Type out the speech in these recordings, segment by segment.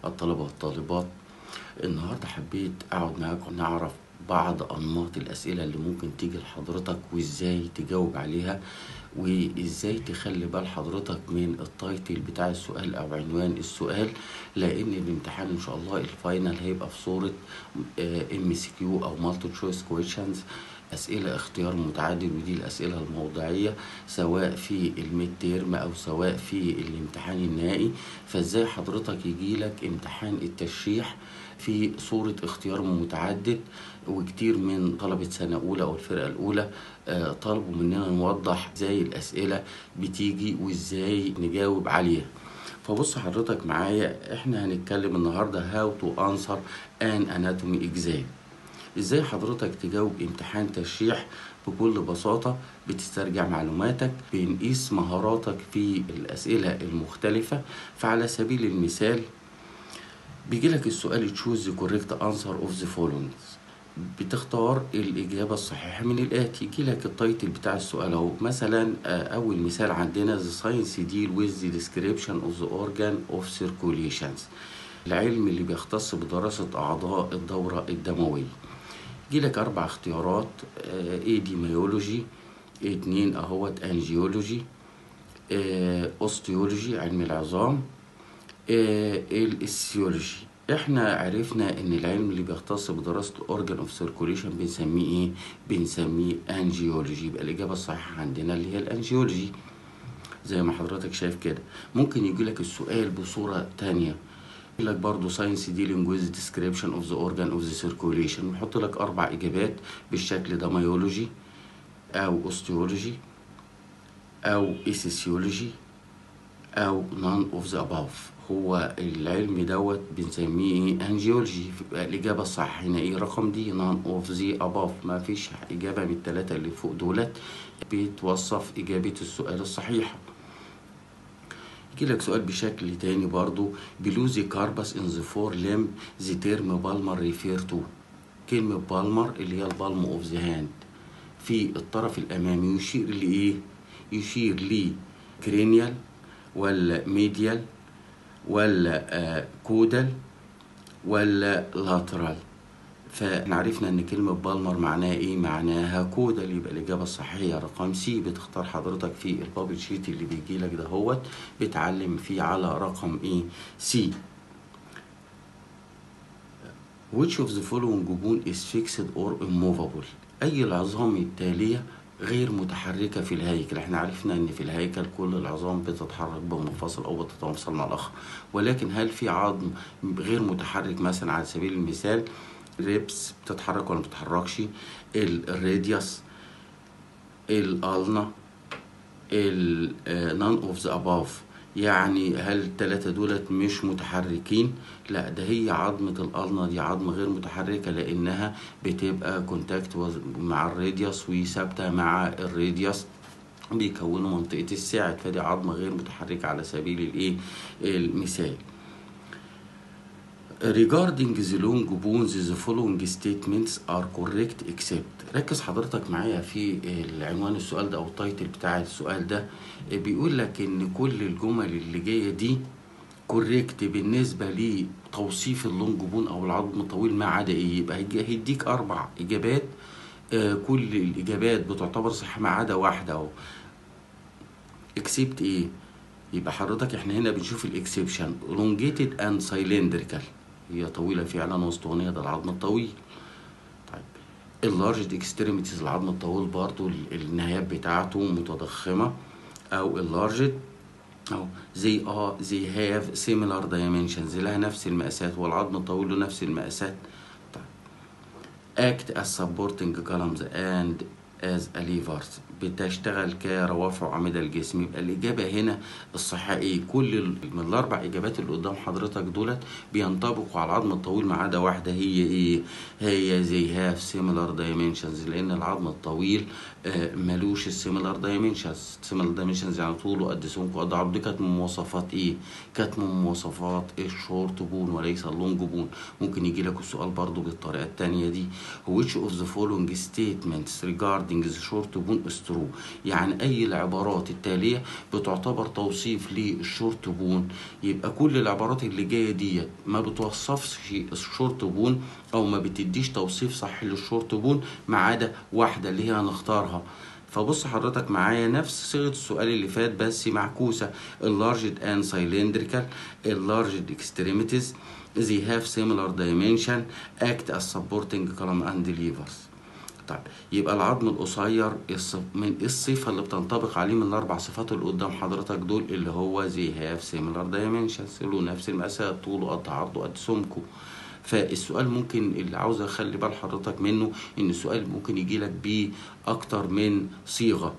الطلبة والطالبات النهاردة حبيت أقعد معاكم نعرف بعض أنماط الأسئلة اللي ممكن تيجي لحضرتك وإزاي تجاوب عليها وإزاي تخلي بال حضرتك من التايتل بتاع السؤال أو عنوان السؤال لأن الامتحان إن شاء الله الفاينل هيبقى في صورة ام سي كيو أو مالتي تشويس كويشنز أسئلة اختيار متعدد ودي الأسئلة الموضعية سواء في الميد تيرم أو سواء في الامتحان النهائي فإزاي حضرتك يجيلك امتحان التشريح في صورة اختيار متعدد وكتير من طلبة سنة أولى أو الفرقة الأولى آه، طلبوا مننا نوضح ازاي الأسئلة بتيجي وازاي نجاوب عليها فبص حضرتك معايا احنا هنتكلم النهارده how to answer an anatomy exam ازاي حضرتك تجاوب امتحان تشريح بكل بساطة بتسترجع معلوماتك بنقيس مهاراتك في الأسئلة المختلفة فعلى سبيل المثال بيجيلك السؤال تشوز the correct answer of the following بتختار الإجابة الصحيحة من الآتي يجيلك التايتل بتاع السؤال أهو مثلا آه، أول مثال عندنا the science deal with the description of the organ of circulations العلم اللي بيختص بدراسة أعضاء الدورة الدموية يجيلك أربع اختيارات اي دي ميولوجي اتنين أهوت أنجيولوجي أوستيولوجي علم العظام الاسيولوجي احنا عرفنا ان العلم اللي بيختص بدراسة الاورجان اوف سيركوليشن بنسميه ايه بنسميه انجيولوجي يبقى الاجابة الصحيحة عندنا اللي هي الانجيولوجي زي ما حضرتك شايف كده ممكن يجي لك السؤال بصورة تانية يقول لك برضه ساينس ديلينج ويز ديسكريبشن اوف ذا اورجان اوف ذا سيركوليشن ويحط لك اربع اجابات بالشكل ده ميولوجي او اوستيولوجي او اسيسيولوجي او نون اوف ذا above هو العلم دوت بنسميه ايه انجيولوجي يبقى الاجابه الصح هنا ايه رقم دي نون اوف ذا above ما فيش اجابه من الثلاثه اللي فوق دولت بتوصف اجابه السؤال الصحيحه يجي لك سؤال بشكل تاني برضو below the carpus in the forelimb the term palmar refer to كلمة بالمر اللي هي البالم اوف ذا هاند في الطرف الأمامي يشير لإيه؟ يشير لي كرينيال ولا ميديال ولا آه كودال ولا لاترال فاحنا عرفنا ان كلمة بالمر معناها ايه معناها كودال يبقى الاجابة الصحيحة رقم سي بتختار حضرتك في البابل شيت اللي بيجي لك دهوت بتعلم فيه على رقم ايه سي which of the following bone is fixed or immovable اي العظام التالية غير متحركة في الهيكل احنا عرفنا ان في الهيكل كل العظام بتتحرك بمنفصل او بتتواصل مع الاخر ولكن هل في عظم غير متحرك مثلا على سبيل المثال ريبس بتتحرك ولا ما بتتحركش الراديوس الالنا النون اوف ذا اباف يعني هل التلاتة دولت مش متحركين لا ده هي عظمة القلنة دي عظمة غير متحركة لأنها بتبقى كونتاكت مع الراديوس وثابتة مع الراديوس بيكونوا منطقة الساعد فدي عظمة غير متحركة على سبيل الايه المثال regarding the long bones the following statements are correct except ركز حضرتك معايا في العنوان السؤال ده او التايتل بتاع السؤال ده بيقول لك ان كل الجمل اللي جايه دي كوريكت بالنسبه لتوصيف اللونج بون او العظم الطويل ما عدا ايه يبقى هيديك اربع اجابات آه كل الاجابات بتعتبر صح ما عدا واحده اهو اكسبت ايه يبقى حضرتك احنا هنا بنشوف الاكسبشن elongated اند سايلندريكال هي طويله فعلا وسطونيه ده العظم الطويل طيب اللارج اكستريميتيز العظم الطويل برضو النهايات بتاعته متضخمه او اللارجد او زي اه زي هاف سيميلار دايمنشنز لها نفس المقاسات والعظم الطويل له نفس المقاسات طيب act as supporting columns and as a levers بتشتغل كروافع وعمدة الجسم يبقى الإجابة هنا الصحيحة إيه؟ كل من الأربع إجابات اللي قدام حضرتك دولت بينطبقوا على العظم الطويل ما عدا واحدة هي إيه؟ هي زي هاف سيميلار دايمنشنز لأن العظم الطويل آه ملوش السيميلار دايمنشنز سيميلار دايمنشنز يعني طوله قد سمكه قد عرضه كانت من مواصفات إيه؟ كانت من مواصفات الشورت بون وليس اللونج بون ممكن يجي لك السؤال برضو بالطريقة التانية دي which of the following statements regarding the short bone ترو يعني اي العبارات التاليه بتعتبر توصيف للشورت بون يبقى كل العبارات اللي جايه ديت ما بتوصفش الشورت بون او ما بتديش توصيف صح للشورت بون ما عدا واحده اللي هي هنختارها فبص حضرتك معايا نفس صيغه السؤال اللي فات بس معكوسه اللارجد and cylindrical اللارجد extremities they have similar dimension act as supporting column and levers طيب يبقى العظم القصير الص- من إيه الصفة اللي بتنطبق عليه من الأربع صفات اللي قدام حضرتك دول اللي هو they have similar dimensions له نفس المقاسات طوله قد عرضه قد سمكه فالسؤال ممكن اللي عاوز اخلي بال حضرتك منه ان السؤال ممكن يجي لك بيه اكتر من صيغه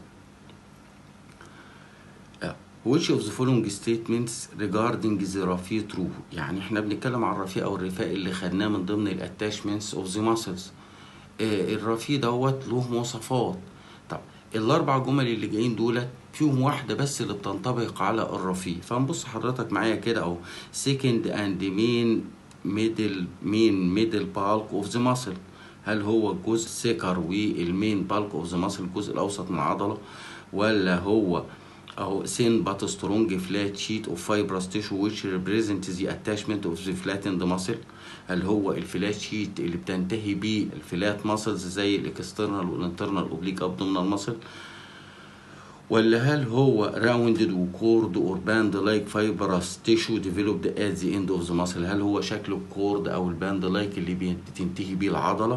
which of the following statements regarding the رفيع true يعني احنا بنتكلم عن الرفيع او الرفاق اللي خدناه من ضمن الاتاشمنتس اوف ذا muscles آه الرفيع دوت له مواصفات طب الاربع جمل اللي جايين دولت فيهم واحدة بس اللي بتنطبق على الرفيع فنبص حضرتك معايا كده اهو second and main middle main middle bulk of the muscle هل هو الجزء السكر والمين بالك اوف ذا ماسل الجزء الاوسط من العضله ولا هو اهو thin but strong flat sheet of fibrous tissue which represents the attachment of the flattened muscle هل هو الفلات شيت اللي بتنتهي بيه الفلات ماسلز زي الاكسترنال والانترنال اوبليك ابدومينال ماسل ولا هل هو rounded وكورد or band like fibrous tissue developed at the end of the muscle هل هو شكل الكورد او الباند لايك اللي بتنتهي بيه العضله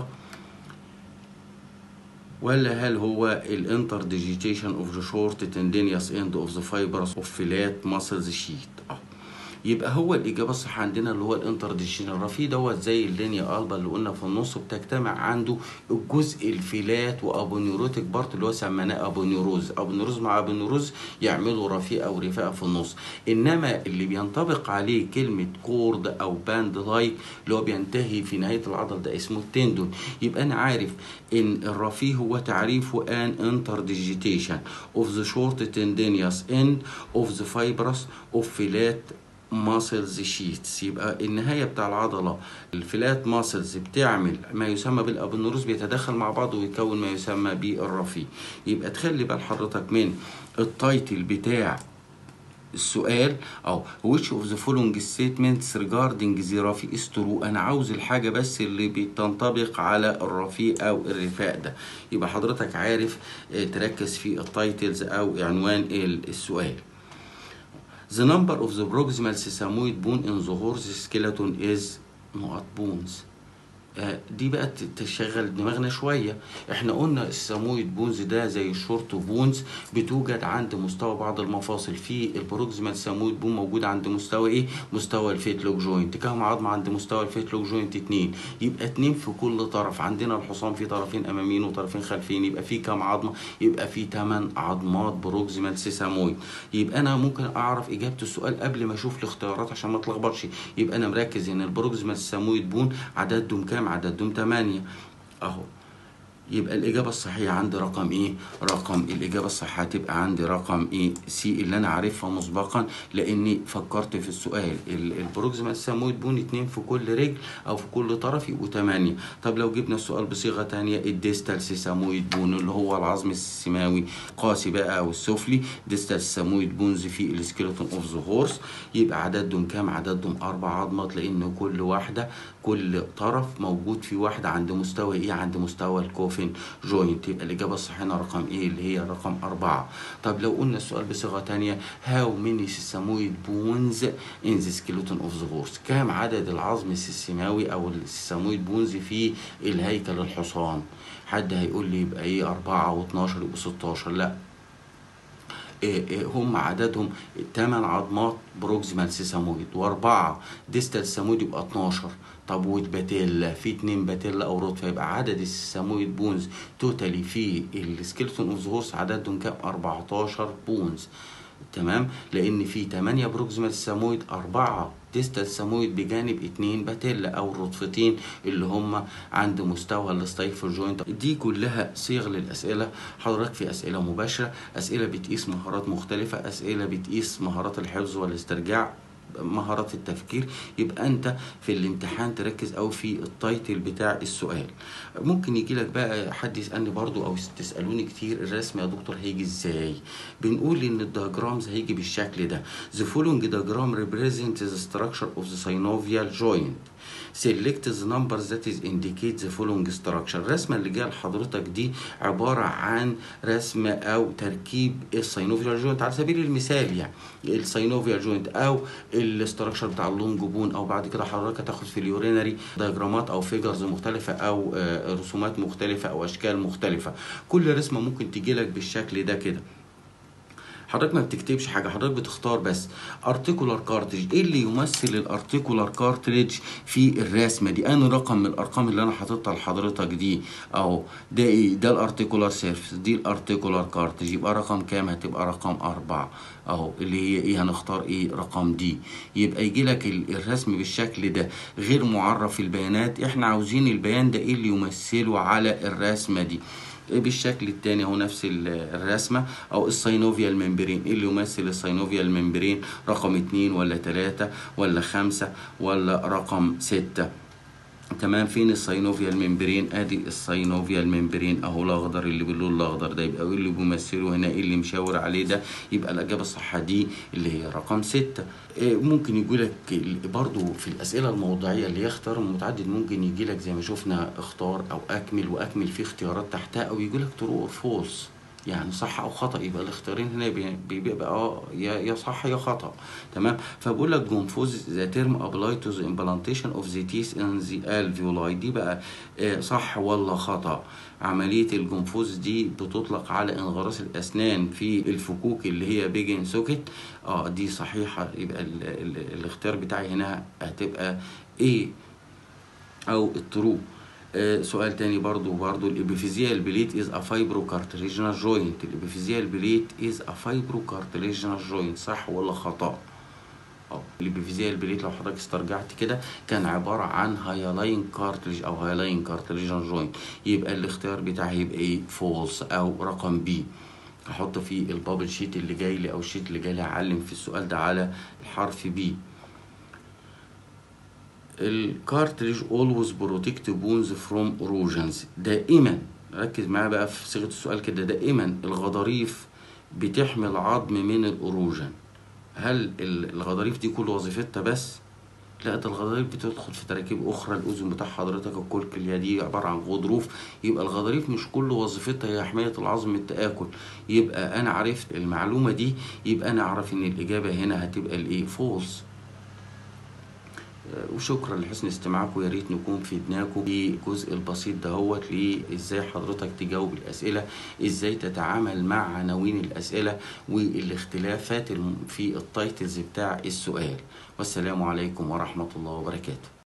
ولا هل هو الانتر ديجيتيشن اوف ذا شورت tendinous end of the fibers of flat muscles sheet اه يبقى هو الاجابه الصح عندنا اللي هو الانتر ديجيتيشن الرفيع دوت زي اللينيا البا اللي قلنا في النص بتجتمع عنده الجزء الفلات وابونيوروتيك بارت اللي هو سميناه ابونيوروز ابونيوروز مع ابونيوروز يعملوا رفيع او رفاقه في النص انما اللي بينطبق عليه كلمه كورد او باند لايك اللي هو بينتهي في نهايه العضل ده اسمه التندون يبقى انا عارف ان الرفيع هو تعريفه ان انتر ديجيتيشن اوف ذا شورت تندينيوس اند اوف ذا فايبرس اوف فيلات ماسلز شيتس يبقى النهايه بتاع العضله الفلات ماسلز بتعمل ما يسمى بالابنوروز بيتداخل مع بعض ويكون ما يسمى بالرفيع يبقى تخلي بال حضرتك من التايتل بتاع السؤال او which of the following statements regarding the رفيق is true انا عاوز الحاجة بس اللي بتنطبق على الرفيق او الرفاق ده يبقى حضرتك عارف اه تركز في التايتلز او عنوان السؤال The number of the proximal sesamoid bone in the horse skeleton is نقط بونز دي بقى تشغل دماغنا شويه احنا قلنا السامويد بونز ده زي الشورت بونز بتوجد عند مستوى بعض المفاصل في البروكسيمال سامويد بون موجود عند مستوى ايه مستوى الفيتلوك جوينت كام عظمه عند مستوى الفيتلوك جوينت اتنين يبقى اتنين في كل طرف عندنا الحصان في طرفين اماميين وطرفين خلفيين يبقى في كام عظمه يبقى في 8 عظمات بروكسيمال سيسامويد يبقى انا ممكن اعرف اجابه السؤال قبل ما اشوف الاختيارات عشان ما اتلخبطش يبقى انا مركز ان البروكسيمال سامويد بون عددهم كام عددهم 8 اهو يبقى الإجابة الصحيحة عندي رقم إيه؟ رقم الإجابة الصحيحة هتبقى عندي رقم إيه؟ سي اللي أنا عارفها مسبقا لأني فكرت في السؤال البروكسيمال سامويد بون اتنين في كل رجل أو في كل طرف يبقوا تمانية طب لو جبنا السؤال بصيغة تانية الديستال سيسامويد بون اللي هو العظم السماوي قاسي بقى أو السفلي ديستال سامويد بونز في السكيلتون أوف ذا هورس يبقى عددهم كام؟ عددهم أربع عظمات لأن كل واحدة كل طرف موجود في واحدة عند مستوى إيه؟ عند مستوى الكوف كوفن جوينت يبقى الإجابة الصحيحة رقم إيه اللي هي رقم أربعة طب لو قلنا السؤال بصيغة تانية هاو ميني سيسامويد بونز إن ذا سكيلتون أوف ذا هورس كام عدد العظم السيسماوي أو السيسامويد بونز في الهيكل الحصان حد هيقول لي يبقى إيه أربعة و12 يبقوا 16 لا إيه إيه هم عددهم 8 عظمات بروكسيمال سيسامويد واربعه ديستال سامويد يبقى 12 طب والباتيلا في اتنين باتيلا او روت فيبقى عدد السامويد بونز توتالي في السكيلتون اوف ذا هورس عددهم كام 14 بونز تمام لان في 8 بروكسيمال سامويد 4 ديستال سامويد بجانب اتنين باتيلا او الرطفتين اللي هم عند مستوى الستايفر جوينت دي كلها صيغ للاسئله حضرتك في اسئله مباشره اسئله بتقيس مهارات مختلفه اسئله بتقيس مهارات الحفظ والاسترجاع مهارات التفكير يبقى انت في الامتحان تركز قوي في التايتل بتاع السؤال ممكن يجي لك بقى حد يسالني برضو او تسالوني كتير الرسم يا دكتور هيجي ازاي بنقول ان الدياجرامز هيجي بالشكل ده the following diagram represents the structure of the synovial joint select the numbers that is indicate the following structure الرسمة اللي جايه لحضرتك دي عبارة عن رسم أو تركيب الساينوفيال جوينت على سبيل المثال يعني الساينوفيال جوينت أو الاستراكشر بتاع اللونج بون أو بعد كده حضرتك هتاخد في اليورينري دياجرامات أو فيجرز مختلفة أو رسومات مختلفة أو أشكال مختلفة كل رسمة ممكن تجي لك بالشكل ده كده حضرتك ما بتكتبش حاجه حضرتك بتختار بس ارتيكولار كارتريج ايه اللي يمثل الارتيكولار كارتريج في الرسمه دي انا رقم من الارقام اللي انا حاططها لحضرتك دي اهو ده ايه ده الارتيكولار سيرفيس دي الارتيكولار كارتريج يبقى رقم كام هتبقى رقم أربعة اهو اللي هي ايه هنختار ايه رقم دي يبقى يجي لك الرسم بالشكل ده غير معرف البيانات احنا عاوزين البيان ده ايه اللي يمثله على الرسمه دي بالشكل التاني اهو نفس الرسمة او الساينوفيال ممبرين اللي يمثل الساينوفيال ممبرين رقم اتنين ولا تلاتة ولا خمسة ولا رقم ستة تمام فين الساينوفيال ممبرين ادي الساينوفيال ممبرين اهو الاخضر اللي باللون الاخضر ده يبقى ايه اللي بيمثله هنا ايه اللي مشاور عليه ده يبقى الاجابه الصح دي اللي هي رقم ستة ممكن يجي لك برضو في الاسئله الموضوعيه اللي هي اختيار متعدد ممكن يجي لك زي ما شفنا اختار او اكمل واكمل في اختيارات تحتها او يجي لك ترو اور فولس يعني صح او خطا يبقى الاختيارين هنا بيبقى اه يا يا صح يا خطا تمام فبقول لك جونفوز ذا تيرم ابلاي تو ذا امبلانتيشن اوف ذا تيث ان ذا الفيولاي دي بقى آه صح ولا خطا عمليه الجنفوز دي بتطلق على انغراس الاسنان في الفكوك اللي هي بيجن سوكت اه دي صحيحه يبقى ال ال الاختيار بتاعي هنا هتبقى ايه او الترو آه سؤال تاني برضو برضو الابيفيزيال بليت از ا فايبرو كارتليجنال جوينت الابيفيزيال بليت از ا فايبرو كارتليجنال جوينت صح ولا خطا اه الابيفيزيال بليت لو حضرتك استرجعت كده كان عباره عن هايلاين كارتليج او هايلاين كارتليجنال جوينت يبقى الاختيار بتاعي يبقى ايه فولس او رقم بي هحط في البابل شيت اللي جاي لي او الشيت اللي جاي لي هعلم في السؤال ده على الحرف بي الكارتريج always protect bones from erosions دائما ركز معايا بقى في صيغه السؤال كده دائما الغضاريف بتحمي العظم من الاروجن هل الغضاريف دي كل وظيفتها بس لا ده الغضاريف بتدخل في تراكيب اخرى الاذن بتاع حضرتك الكلكليه دي عباره عن غضروف يبقى الغضاريف مش كل وظيفتها هي حمايه العظم من التاكل يبقى انا عرفت المعلومه دي يبقى انا اعرف ان الاجابه هنا هتبقى الايه فولس وشكرا لحسن استماعكم يا ريت نكون فدناكم في الجزء البسيط دهوت لازاي حضرتك تجاوب الاسئله ازاي تتعامل مع عناوين الاسئله والاختلافات في التايتلز بتاع السؤال والسلام عليكم ورحمه الله وبركاته